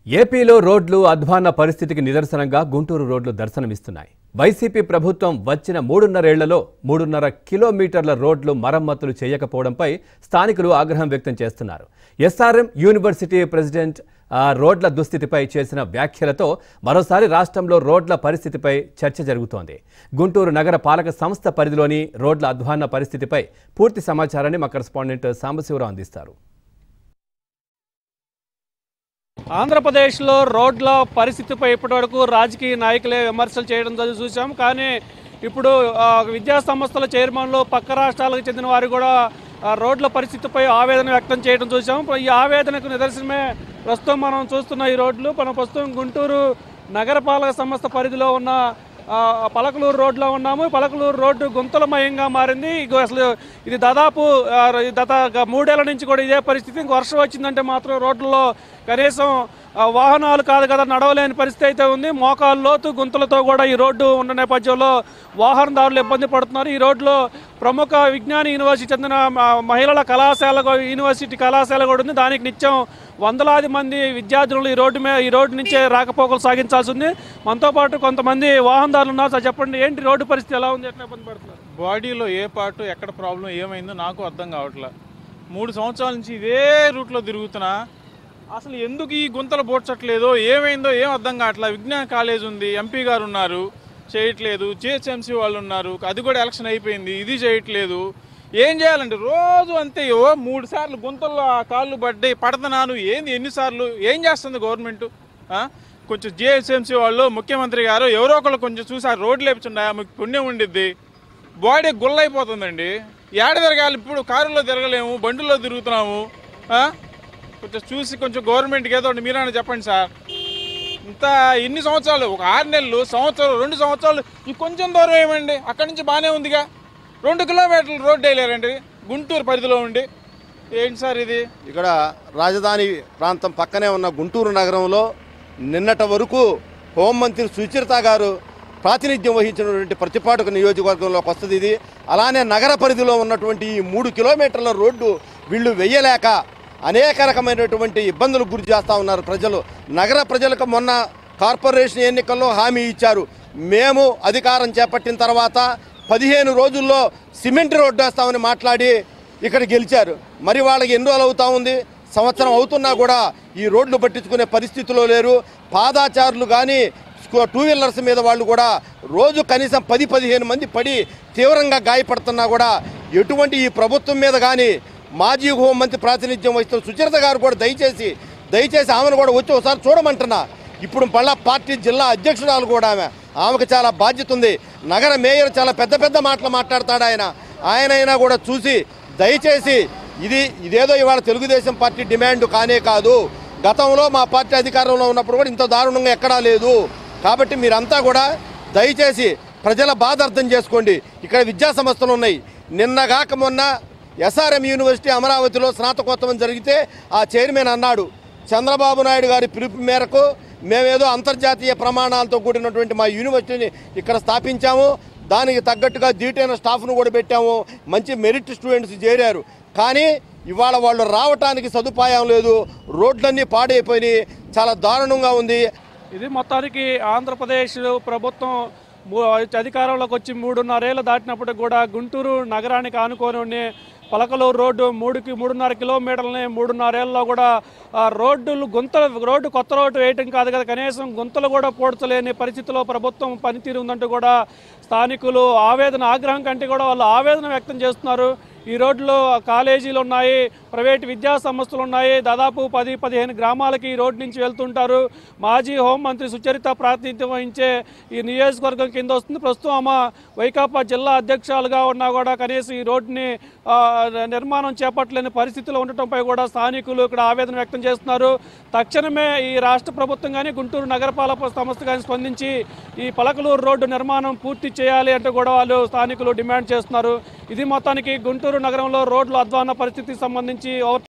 ఏపీలో రోడ్లు అధ్వాన్న పరిస్థితికి నిదర్శనంగా గుంటూరు రోడ్లు దర్శనమిస్తున్నాయి వైసీపీ ప్రభుత్వం వచ్చిన మూడున్నరేళ్లలో మూడున్నర కిలోమీటర్ల రోడ్లు మరమ్మతులు చేయకపోవడంపై స్థానికులు ఆగ్రహం వ్యక్తం చేస్తున్నారు ఎస్ఆర్ఎం యూనివర్సిటీ ప్రెసిడెంట్ ఆ రోడ్ల దుస్థితిపై చేసిన వ్యాఖ్యలతో మరోసారి రాష్ట్రంలో రోడ్ల పరిస్థితిపై చర్చ జరుగుతోంది గుంటూరు నగర పాలక సంస్థ పరిధిలోని రోడ్ల అధ్వాన్న పరిస్థితిపై పూర్తి సమాచారాన్ని మా కరెస్పాండెంట్ సాంబశివరావు అందిస్తారు ఆంధ్రప్రదేశ్లో రోడ్ల పరిస్థితిపై ఇప్పటివరకు రాజకీయ నాయకులే విమర్శలు చేయడం జరి- చూసాం కానీ ఇప్పుడు ఆ, విద్యా సంస్థల చైర్మన్లు పక్క రాష్ట్రాలకు చెందిన వారు కూడా ఆ, రోడ్ల పరిస్థితిపై ఆవేదన వ్యక్తం చేయడం చూసాం ఈ ఆవేదనకు నిదర్శనమే ప్రస్తుతం మనం చూస్తున్న ఈ రోడ్లు మనం ప్రస్తుతం గుంటూరు నగరపాలక సంస్థ పరిధిలో ఉన్న ఆ, పలకలూరు రోడ్లో ఉన్నాము పలకలూరు రోడ్డు గుంతలమయంగా మారింది ఇగో అసలు ఇది దాదాపు ఆ, గత గ- మూడేళ్ల నుంచి కూడా ఇదే పరిస్థితి ఇంక వర్షం వచ్చిందంటే మాత్రం రోడ్లలో కనీసం ఆ, వాహనాలు కాదు కదా నడవలేని పరిస్థితి అయితే ఉంది మోకాలు లోతు గుంతలతో కూడా ఈ రోడ్డు ఉన్న నేపథ్యంలో వాహనదారులు ఇబ్బంది పడుతున్నారు ఈ రోడ్లో ప్రముఖ విజ్ఞాన యూనివర్సిటీ చెందిన ఆ, మహిళల కళాశాల కూడా- యూనివర్సిటీ కళాశాల కూడా ఉంది దానికి నిత్యం వందలాది మంది విద్యార్థులు ఈ రోడ్డు మీద ఈ రోడ్డు నుంచే రాకపోకలు సాగించాల్సి ఉంది మనతో పాటు కొంతమంది వాహనదారులు ఉన్నారు సార్ చెప్పండి ఏంటి రోడ్డు పరిస్థితి ఎలా ఉంది ఎట్లా ఇబ్బంది పడుతున్నారు బాడీలో ఏ పార్ట్ ఎక్కడ ప్రాబ్లం ఏమైందో నాకు అర్థం కావట్లే మూడు సంవత్సరాల నుంచి ఇదే రూట్లో తిరుగుతున్నా అసలు ఎందుకు ఈ గుంతలు పోడ్చట్లేదో ఏమైందో ఏం అర్థం కావట్లే విజ్ఞాన కాలేజ్ ఉంది ఎంపీ గారు ఉన్నారు చేయట్లేదు జిహెచ్ఎంసీ వాళ్ళు ఉన్నారు అది కూడా ఎలక్షన్ అయిపోయింది ఇది చేయట్లేదు ఏం చేయాలంటే రోజు అంతే ఓ మూడు సార్లు గుంతల్లో ఆ కాళ్ళు పడ్డాయి పడుతున్నాను ఏంది ఎన్నిసార్లు ఏం చేస్తుంది గవర్నమెంట్ కొంచెం జిహెచ్ఎంసీ వాళ్ళు ముఖ్యమంత్రి గారు ఎవరో ఒకళ్ళు కొంచెం చూసి ఆ రోడ్లు లేపుచుండా మీకు పుణ్యం ఉండిద్ది బాడీ గుల్లైపోతుందండి ఏడ తిరగాలి ఇప్పుడు కారులో తిరగలేము బండిలో తిరుగుతున్నాము ఆ? కొంచెం చూసి కొంచెం గవర్నమెంట్కి ఏదో ఒకటి మీరైనా చెప్పండి సార్ ఇంత ఇన్ని సంవత్సరాలు ఒక ఆరు నెలలు సంవత్సరం రెండు సంవత్సరాలు ఈ కొంచెం దూరం ఏమండి అక్కడి నుంచి బాగానే ఉందిగా రెండు కిలోమీటర్లు రోడ్డు వేయలేరండి గుంటూరు పరిధిలో ఉండి ఏంటి సార్ ఇది ఇక్కడ రాజధాని ప్రాంతం పక్కనే ఉన్న గుంటూరు నగరంలో నిన్నటి వరకు హోంమంత్రి సుచరిత గారు ప్రాతినిధ్యం వహించినటువంటి ప్రతిపాటుక నియోజకవర్గంలోకి వస్తుంది ఇది అలానే నగర పరిధిలో ఉన్నటువంటి ఈ మూడు కిలోమీటర్ల రోడ్డు వీళ్ళు వెయ్యలేక అనేక రకమైనటువంటి ఇబ్బందులకు గురి చేస్తూ ఉన్నారు ప్రజలు నగర ప్రజలకు మొన్న కార్పొరేషన్ ఎన్నికల్లో హామీ ఇచ్చారు మేము అధికారం చేపట్టిన తర్వాత పదిహేను రోజుల్లో సిమెంట్ రోడ్డు వేస్తామని మాట్లాడి ఇక్కడ గెలిచారు మరి వాళ్ళకి ఎన్ని రోజులు అవుతా ఉంది సంవత్సరం అవుతున్నా కూడా ఈ రోడ్లు పట్టించుకునే పరిస్థితిలో లేరు పాదాచారులు కానీ స్కూ- టూ వీలర్స్ మీద వాళ్ళు కూడా రోజు కనీసం పది పదిహేను మంది పడి తీవ్రంగా గాయపడుతున్నా కూడా ఎటువంటి ఈ ప్రభుత్వం మీద కానీ మాజీ హోంమంత్రి ప్రాతినిధ్యం వహిస్తున్న సుచరిత గారు కూడా దయచేసి దయచేసి ఆమెను కూడా వచ్చి ఒకసారి చూడమంటున్నా ఇప్పుడు మళ్ళా పార్టీ జిల్లా అధ్యక్షురాలు కూడా ఆమె ఆమెకు చాలా బాధ్యత ఉంది నగర మేయర్ చాలా పెద్ద పెద్ద మాటలు మాట్లాడతాడు ఆయన ఆయనైనా కూడా చూసి దయచేసి ఇది ఇదేదో ఇవాళ తెలుగుదేశం పార్టీ డిమాండ్ కానే కాదు గతంలో మా పార్టీ అధికారంలో ఉన్నప్పుడు కూడా ఇంత దారుణంగా ఎక్కడా లేదు కాబట్టి మీరంతా కూడా దయచేసి ప్రజల బాధ అర్థం చేసుకోండి ఇక్కడ విద్యా సంస్థలు ఉన్నాయి నిన్నగాక మొన్న ఎస్ఆర్ఎం యూనివర్సిటీ అమరావతిలో స్నాతకోత్సవం జరిగితే ఆ చైర్మన్ అన్నాడు చంద్రబాబు నాయుడు గారి పిలుపు మేరకు మేమేదో అంతర్జాతీయ ప్రమాణాలతో కూడినటువంటి మా యూనివర్సిటీని ఇక్కడ స్థాపించాము దానికి తగ్గట్టుగా దీటైన స్టాఫ్ను కూడా పెట్టాము మంచి మెరిట్ స్టూడెంట్స్ చేరారు కానీ ఇవాళ వాళ్ళు రావటానికి సదుపాయం లేదు రోడ్లన్నీ పాడైపోయినాయి చాలా దారుణంగా ఉంది ఇది మొత్తానికి ఆంధ్రప్రదేశ్ ప్రభుత్వం మూ- అధికారంలోకి వచ్చి మూడున్నరేళ్ళు దాటినప్పుడు కూడా గుంటూరు నగరానికి ఆనుకొని ఉండి పలకలూరు రోడ్డు మూడుకి మూడున్నర కిలోమీటర్లని మూడున్నరేళ్ళలో కూడా ఆ రోడ్డులు గుంతలు రోడ్డు కొత్త రోడ్డు వేయటం కాదు కదా కనీసం గుంతలు కూడా పూడ్చలేని పరిస్థితిలో ప్రభుత్వం పనితీరు ఉందంటూ కూడా స్థానికులు ఆవేదన ఆగ్రహం కంటే కూడా వాళ్ళు ఆవేదన వ్యక్తం చేస్తున్నారు ఈ రోడ్లో కాలేజీలు ఉన్నాయి ప్రైవేట్ విద్యా సంస్థలు ఉన్నాయి దాదాపు పది పదిహేను గ్రామాలకి ఈ రోడ్డు నుంచి వెళ్తుంటారు మాజీ హోంమంత్రి సుచరిత ప్రాతినిధ్యం వహించే ఈ నియోజకవర్గం కింద వస్తుంది ప్రస్తుతం ఆమె వైకాపా జిల్లా అధ్యక్షులుగా ఉన్నా కూడా కనీసం ఈ రోడ్డుని ఆ, నిర్మాణం చేపట్టలేని పరిస్థితిలో ఉండటంపై కూడా స్థానికులు ఇక్కడ ఆవేదన వ్యక్తం చేస్తున్నారు తక్షణమే ఈ రాష్ట్ర ప్రభుత్వం కానీ గుంటూరు నగరపాలక సంస్థ కానీ స్పందించి ఈ పలకలూరు రోడ్డు నిర్మాణం పూర్తి చేయాలి అంటూ కూడా వాళ్ళు స్థానికులు డిమాండ్ చేస్తున్నారు ఇది మొత్తానికి గుంటూరు నగరంలో రోడ్ల అధ్వాన పరిస్థితికి సంబంధించి ఓవర్